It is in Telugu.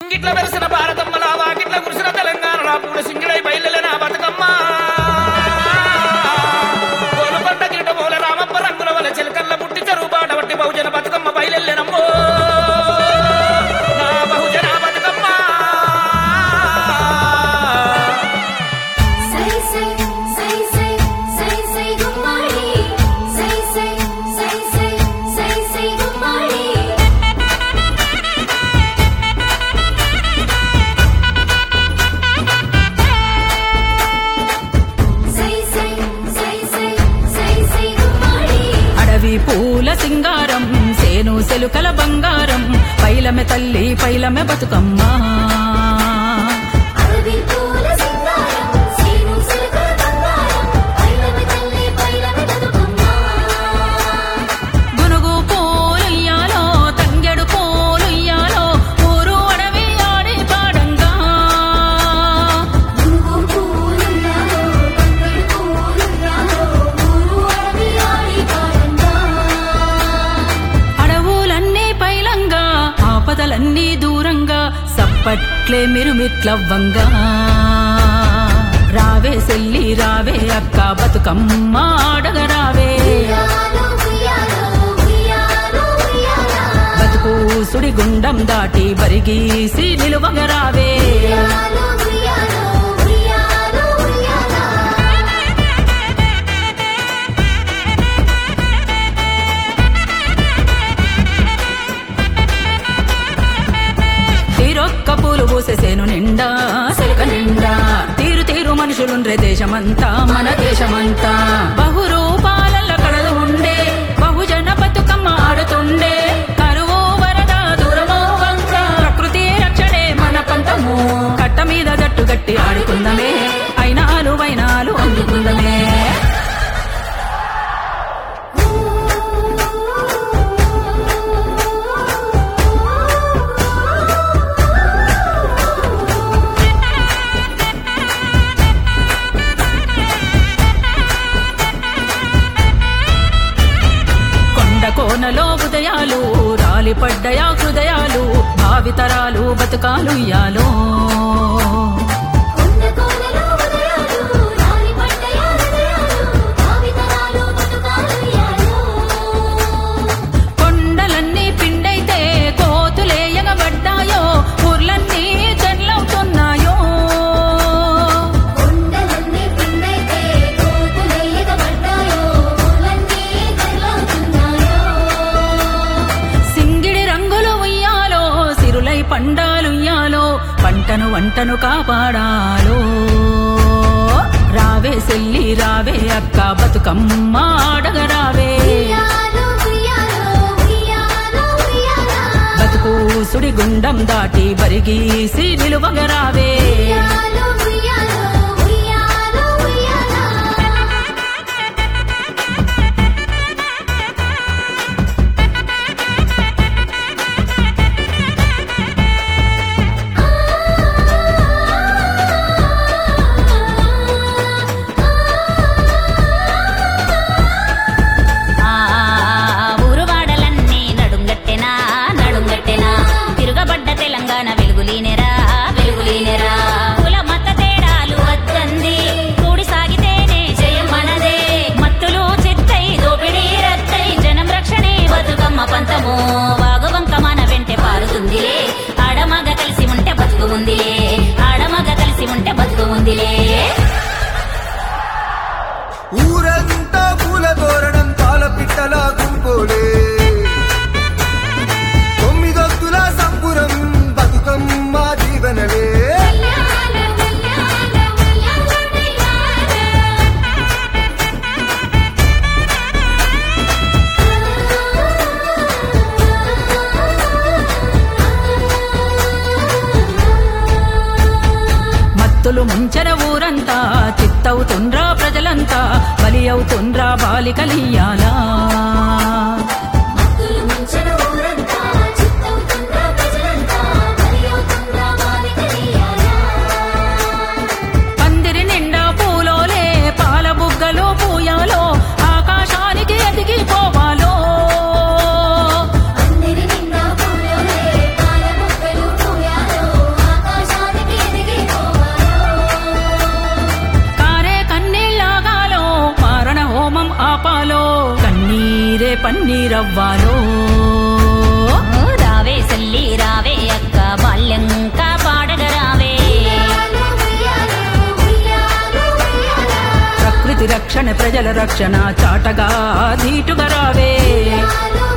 ముంగిట్ల వెలసిన భారతమ్మల వాకిట్ల కురిసిన తెలంగాణ నా పూల సింగిడై బయలులే నా బతుకమ్మ కోలకొండ కిరీట మూల రామప్ప రంగుల వల చిలకల్ల పుట్టి చెరువు బాట వట్టి బహుజన బతుకమ్మ బయలెల్లెనమ్మో నా బహుజన బతుకమ్మ సై సై సై సై సై సై గుమ్మడి సై సై సై సై సై సై గుమ్మడి సై సై సై సై సై సై గుమ్మడి అడవి పూల సింగారం సేను సెలుకల బంగారం పైలమె తల్లి పైలమె బతుకమ్మ అరవి పూల సింగారం సీను సిలకల బంగారం పైలవి తల్లి పైలవి బతుకమ్మ గునుగు పూలుయ్యాలో తంగెడు పూలుయ్యాలో ఊరు అడవి ఆడి పాడంగా గురుగు పూలున్నారో తంగడి పూలున్నారో ఊరు అడవి ఆడి పాడంగా అడవులన్నీ పైలంగా ఆపదలన్నీ దూరంగా సప్పట్లే మిరుమిట్లవ్వంగా రావే సెల్లి రావే అక్క బతుకమ్మ ఆడగరావే ఉయ్యాలో ఉయ్యాలో ఉయ్యాలో ఉయ్యాలా బతుకు సుడిగుండం దాటి బరిగీసి నిలువగరావే ఉయ్యాలో ఉయ్యాలో ఉయ్యాలో ఉయ్యాలా తీరొక్క పూలు పూసేసేను నిండా సిలక నిండా తీరు తీరు మనుషులుండ్రే దేశమంతా మన దేశమంతా బహురూపాలల్ల కడలు ఉండే బహుజన బతుకమ్మ ఆడుతుండే కరువు వరద దూరమో వంక ప్రకృతి రక్షణే మన పంతము కట్ట మీద జట్టు గట్టి ఆడుకుందమే అయినాలు వైనాలు అందుకుందమే కొండ కోనలో ఉదయాలు రాలి పడ్డయా హృదయాలు భావితరాలు బతుకాలు ఇయ్యాలో కొండ కోనలో ఉదయాలు రాలి పడ్డయా హృదయాలు భావితరాలు బతుకాలు ఉయ్యాలో కొండలన్నీ పిండైతే కోతులే ఎగబడ్డాయో ఊర్లన్నీ చెల్లవుతున్నాయో కొండలన్నీ పిండైతే కోతులే ఎగబడ్డాయో ఊళ్ళన్నీ తెల్లవుతున్నాయో సింగిడి రంగులు ఉయ్యాలో సిరులై పండాలు ఉయ్యాలో పంటను వంటను కాపాడాలో రావే సెల్లి రావే అక్క బతుకమ్మ ఆడగరావే ఉయ్యాలో ఉయ్యాలో ఉయ్యాలో ఉయ్యాలా బతుకు సుడిగుండం దాటి బరిగీసి నిలువగరావే ఉయ్యాలో ఉయ్యాలో ఉయ్యాలో ఉయ్యాలా ఆ ఊరువాడలన్నీ నడుంగట్టెనా నడుంగట్టెనా తిరుగబడ్డ తెలంగాణ వెలుగులీనెరా వెలుగులీనెరా కుల మత తేడాలు వద్దంది కూడి సాగితేనే జయం మనదే మత్తులు చిత్తై దోపిడీ రత్తై జనం రక్షణే బతుకమ్మ పంతము వాగువంక మన వెంటే పారుతుందిలే ఆడమగ కలిసి ఉంటే బతుకు ఉందిలే ఆడమగ కలిసి ఉంటే బతుకు ఉందిలే ఊరంతా పూల తోరణం పాల పిట్టల గుంపోలే తొమ్మిదొత్తుల సంపురం బతుకమ్మ జీవనలే ఉయ్యాలో ఉయ్యాలో ఉయ్యాలో ఉయ్యాలో మత్తులు ముంచెన ఊరంతా చిత్తవుతుండ్రా ప్రజలంతా బలి అవుతుండ్రా బాలికలియాలా మత్తులు ముంచిన ఊరంతా చిత్తవుతుండ్రా ప్రజలంతా బలి అవుతుండ్రా బాలికలియాలా పందిరి నిండా పూలోలే పాల బుగ్గలు పూయాలో ఆకాశానికి ఎదిగిపోవాలో అందరి నిండా పూలోలే పాల మొక్కలు పూయాలో పసిరవ్వాలో రావే సల్లి రావే అక్క బాల్యం కాపాడగరావే ఉయ్యాలో ఉయ్యాలో ఉయ్యాలో ఉయ్యాలో ప్రకృతి రక్షణ ప్రజల రక్షణ చాటగా ధీటుగా రావే ఉయ్యాలో